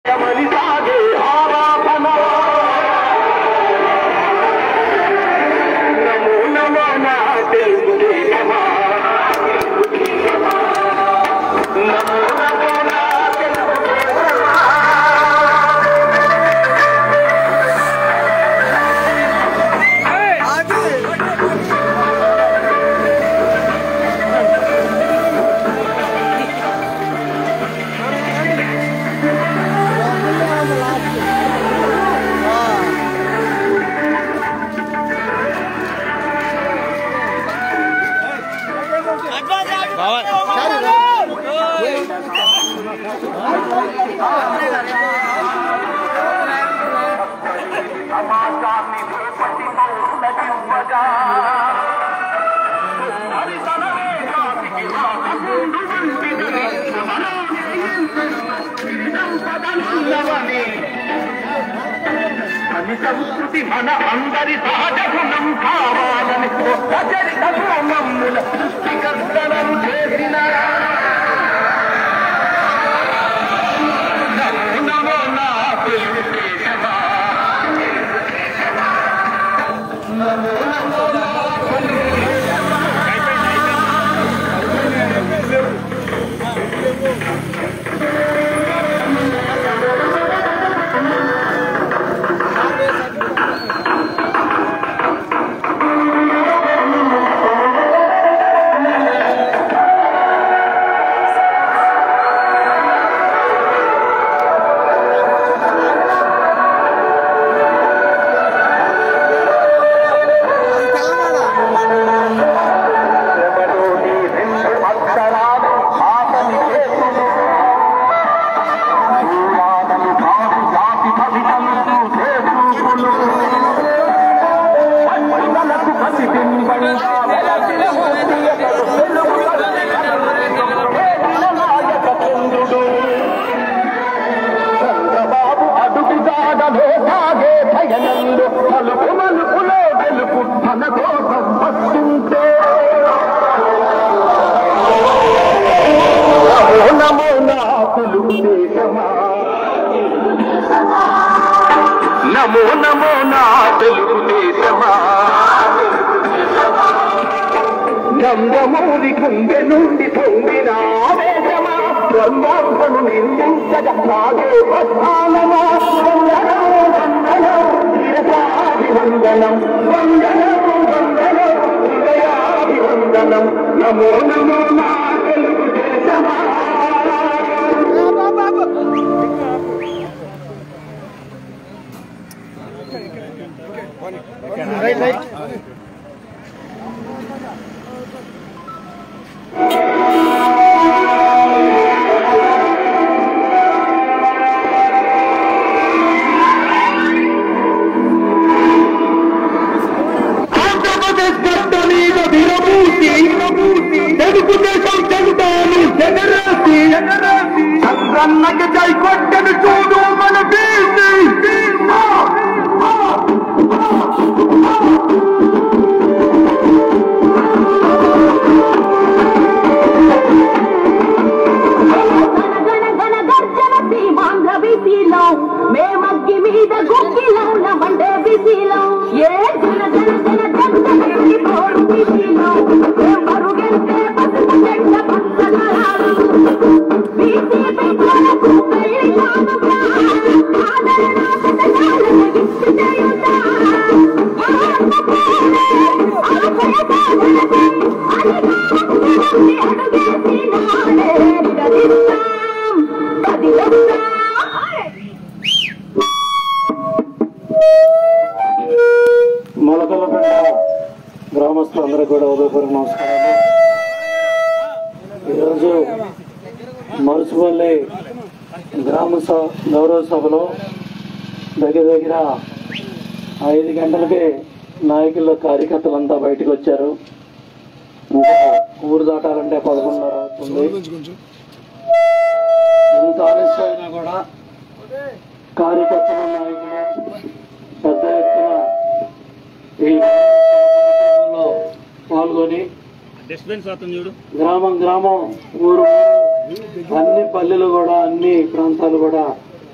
కమలి సాగే ఆరాధన నమో నమో నా తెలుగుదేశమా నమో నమో నా సమాజాన్ని రేపటి మౌనమివ్వగా హరితనమే జాతికి రాకముందు వంటిది సంపదనున్నవని అని సంస్కృతి మన అందరి సహజ గుణం కావాలని కొత్త చరిత నమ్ముల సృష్టికర్తనం చేసిన నమో నమో నా తెలుగు దేశమా ఎవరోని రెండు అక్షరాలు ఆతని చేతులు చూడాలని కాదు జాతి ఫలితములు చేసుకులు పైదలకు ప్రతిబింబంగా వెలసిన ముత్తియతలు వెలుగు వేదిన నాయక చంద్రుడు చంద్రబాబు అడుగుదాడలో సాగే భయనందు మలుపు మలుపులో గెలుపు మన కోసం వస్తుంటే నమో నమో నా తెలుగు దేశమా నమో నమో నా తెలుగు దేశమా నందమూరి గుండె నుండి పొందిన ఆవేశమా బ్రహ్మాండను నిందించగా సాగే ప్రధానమా వందనం వందనం శిరసాభివందనం వందనం వందనం హృదయాభివందనం నమో నమో నా తెలుగు దేశమా ఆంధ్రప్రదేశ్ గడ్డ మీద విరమూసి తెలుగుదేశం చెబుతాను జగరాసి చంద్రన్నకి జై కొట్టను చూడు మన బీసీ గణ గణ గర్జన సీమాంధ్ర బీసీలో మేమగ్గి మీద గుక్కిలో వండే బీసీలో ఏ జన జన జన గర్జన తోడు బీసీలో మేం మరుగెంటే పసుపు చెడ్డ పచ్చదనాలు బీసీ బిడ్డలకు పెళ్లి కానుగా ఆదరణ పథకాలను విచ్చి చేయుతా ఆశయ సాధనకై అధికారం అడుగేసి నాడే కదిస్తాం కదిలిస్తాం మొలకలపేట గ్రామస్తులందరూ కూడా ఉదయపూర్వక నమస్కారాలు ఈరోజు మరుసుపల్లి గ్రామ సభ గౌరవ సభలో దగ్గర దగ్గర ఐదు గంటలకే నాయకుల కార్యకర్తలంతా బయటకు వచ్చారు ఇంకా ఊరు దాటాలంటే పదకొండున్నర అవుతుంది ఎంత ఆలస్యమైనా కూడా కార్యకర్తలు నాయకులు పెద్ద ఎత్తున ఈ కార్యక్రమంలో పాల్గొని డిస్టెన్స్ అవుతుంది చూడు గ్రామం గ్రామం ఊరు ఊరు, అన్ని పల్లెలు కూడా అన్ని ప్రాంతాలు కూడా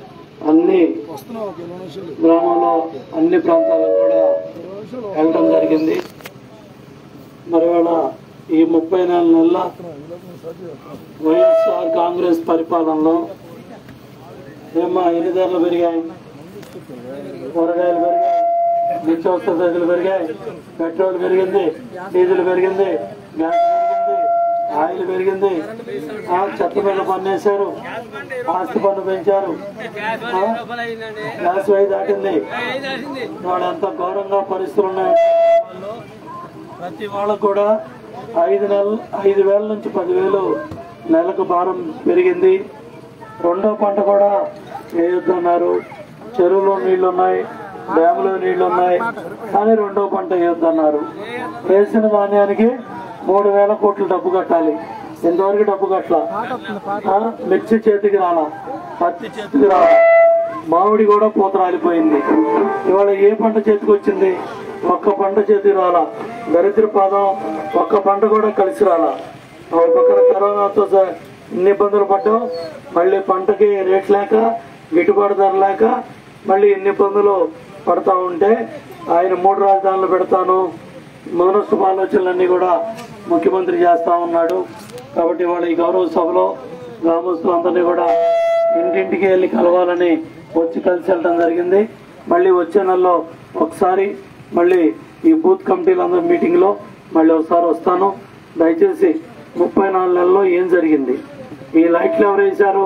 అన్ని గ్రామంలో అన్ని ప్రాంతాలకు కూడా వెళ్ళడం జరిగింది మరి ఇవాళ ఈ ముప్పై నాలుగు నెలల వైఎస్ఆర్ కాంగ్రెస్ పరిపాలనలో ఏమా ఎన్ని ధరలు పెరిగాయి కూరగాయలు పెరిగాయి నిత్యావసర సరుకులు పెరిగాయి పెట్రోల్ పెరిగింది డీజిల్ పెరిగింది గ్యాస్ పెరిగింది ఆయిల్ పెరిగింది ఆ, చెత్త మీద పన్ను వేశారు ఆస్తి పన్ను పెంచారు ఆ, గ్యాస్ వై దాటింది వాళ్ళు ఎంత ఘోరంగా పరిస్థితులు ఉన్నాయి ప్రతి వాళ్ళకు కూడా ఐదు నెలలు ఐదు వేల నుంచి పదివేలు నెలకు భారం పెరిగింది రెండో పంట కూడా వేయొద్దన్నారు చెరువులో నీళ్లు ఉన్నాయి డ్యాములో నీళ్లు ఉన్నాయి కానీ రెండో పంట వేయొద్దన్నారు వేసిన ధాన్యానికి మూడు వేల కోట్లు డబ్బు కట్టాలి ఇంతవరకు డబ్బు కట్టలా ఆ, మిర్చి చేతికి రాలా పత్తి చేతికి రాలా మామిడి కూడా పూత రాలిపోయింది ఇవాళ ఏ పంట చేతికి వచ్చింది ఒక్క పంట చేతికి రాలా దరిద్ర పాదం ఒక్క పంట కూడా కలిసి రాలా ఒక పక్కన కరోనాతో స- ఇన్ని ఇబ్బందులు పడ్డాం మళ్ళీ పంటకి రేట్ లేక గిట్టుబాటు ధర లేక మళ్ళీ ఇన్ని ఇబ్బందులు పడతా ఉంటే ఆయన మూడు రాజధానులు పెడతాను మనస్తు ఆలోచనలన్నీ కూడా ముఖ్యమంత్రి చేస్తా ఉన్నాడు కాబట్టి వాళ్ళ ఈ గౌరవ సభలో గ్రామస్తులందరినీ కూడా ఇంటింటికి వెళ్ళి కలవాలని వచ్చి కలిసి వెళ్ళడం జరిగింది మళ్ళీ వచ్చే నెలలో ఒకసారి మళ్ళీ ఈ బూత్ కమిటీలందరూ మీటింగ్ లో మళ్ళీ ఒకసారి వస్తాను దయచేసి ముప్పై నాలుగు నెలల్లో ఏం జరిగింది ఈ లైట్లు ఎవరు వేశారు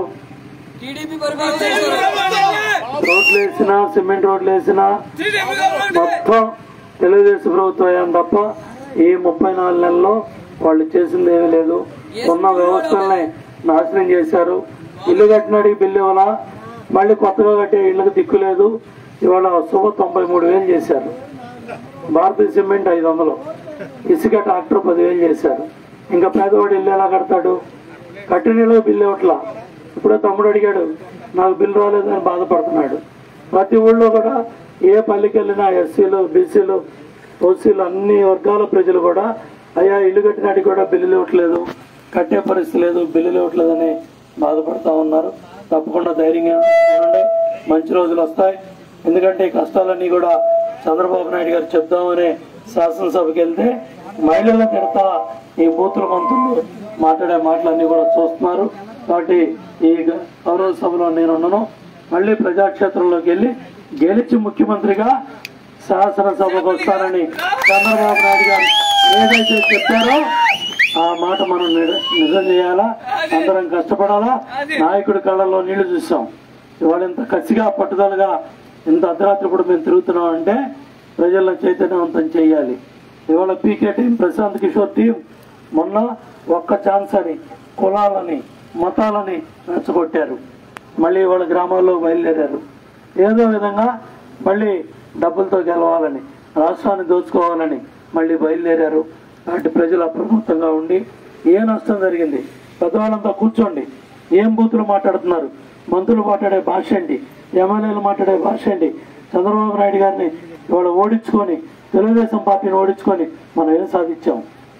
రోడ్లు వేసినా సిమెంట్ రోడ్లు వేసినా మొత్తం తెలుగుదేశం ప్రభుత్వం అయ్యాం తప్ప ఈ ముప్పై నాలుగు నెలల్లో వాళ్ళు చేసింది ఏమీ లేదు ఉన్న వ్యవస్థల్ని నాశనం చేశారు ఇల్లు కట్టినాడికి బిల్లు ఇవ్వాలా మళ్ళీ కొత్తగా కట్టే ఇళ్ళకి దిక్కు లేదు ఇవాళ సుమ తొంభై మూడు వేలు చేశారు భారతీయ సిమెంట్ ఐదు వందలు ఇసుక ట్రాక్టర్ పదివేలు చేశారు ఇంకా పేదవాడు ఇల్లు ఎలా కడతాడు కట్టిన ఇళ్ళకి బిల్లు ఇవ్వట్లా ఇప్పుడే తమ్ముడు అడిగాడు నాకు బిల్లు రాలేదని బాధపడుతున్నాడు ప్రతి ఊళ్ళో కూడా ఏ పల్లికి వెళ్ళినా ఎస్సీలు బీసీలు ఓసీలు అన్ని వర్గాల ప్రజలు కూడా అయ్యా ఇల్లు కట్టినాటికి కూడా బిల్లులు ఇవ్వట్లేదు కట్టే పరిస్థితి లేదు బిల్లులు ఇవ్వట్లేదని బాధపడతా ఉన్నారు తప్పకుండా ధైర్యంగా ఉండండి మంచి రోజులు వస్తాయి ఎందుకంటే ఈ కష్టాలన్నీ కూడా చంద్రబాబు నాయుడు గారు చెప్దామని శాసనసభకి వెళ్తే మహిళలను తిడతా ఈ బూతుల మంత్రులు మాట్లాడే మాటలన్నీ కూడా చూస్తున్నారు కాబట్టి ఈ గౌరవ సభలో నేనున్నాను మళ్ళీ ప్రజాక్షేత్రంలోకి వెళ్ళి గెలిచి ముఖ్యమంత్రిగా శాసనసభకు వస్తారని చంద్రబాబు నాయుడు గారు ఏదైతే చెప్పారో ఆ మాట మనం నిజ- నిజం చేయాలా అందరం కష్టపడాలా నాయకుడి కళ్ళల్లో నీళ్లు చూసాం ఇవాళ ఇంత కసిగా పట్టుదలగా ఇంత అర్ధరాత్రి కూడా మేము తిరుగుతున్నాం అంటే ప్రజల్లో చైతన్యవంతం చేయాలి ఇవాళ PK team Prashant Kishor team మొన్న ఒక్క ఛాన్స్ అని కులాలని మతాలని రెచ్చగొట్టారు మళ్ళీ వాళ్ళ గ్రామాల్లో బయలుదేరారు ఏదో విధంగా మళ్ళీ డబ్బులతో గెలవాలని రాష్ట్రాన్ని దోచుకోవాలని మళ్ళీ బయలుదేరారు అలాంటి ప్రజలు అప్రమత్తంగా ఉండి ఏ నష్టం జరిగింది పెద్దవాళ్ళంతా కూర్చోండి ఏం బూతులు మాట్లాడుతున్నారు మంత్రులు మాట్లాడే భాష ఏంటి ఎమ్మెల్యేలు మాట్లాడే భాష ఏంటి చంద్రబాబు నాయుడు గారిని ఇవాళ ఓడించుకొని తెలుగుదేశం పార్టీని ఓడించుకొని మనం ఏం సాధించాం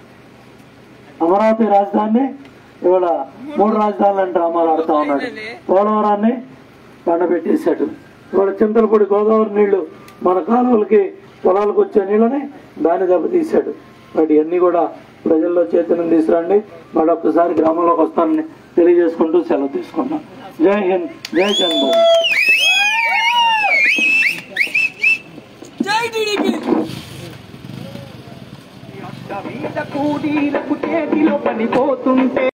అమరావతి రాజధానిని ఇవాళ మూడు రాజధానులను డ్రామాలు ఆడుతా ఉన్నాడు పోలవరాన్ని పండబెట్టేశాడు ఇవాళ చింతలపూడి గోదావరి నీళ్లు మన కాలువలకి పొలాలకు వచ్చే నీళ్ళని దాన్ని దెబ్బతీశాడు వాటి అన్ని కూడా ప్రజల్లో చైతన్యం తీసుకురండి మళ్ళీ ఒక్కసారి గ్రామంలోకి వస్తానని తెలియజేసుకుంటూ సెలవు తీసుకుంటాం జై హింద్ జై జన్మభూమి మీద కూలీలకు చేతిలో పనిపోతుంటే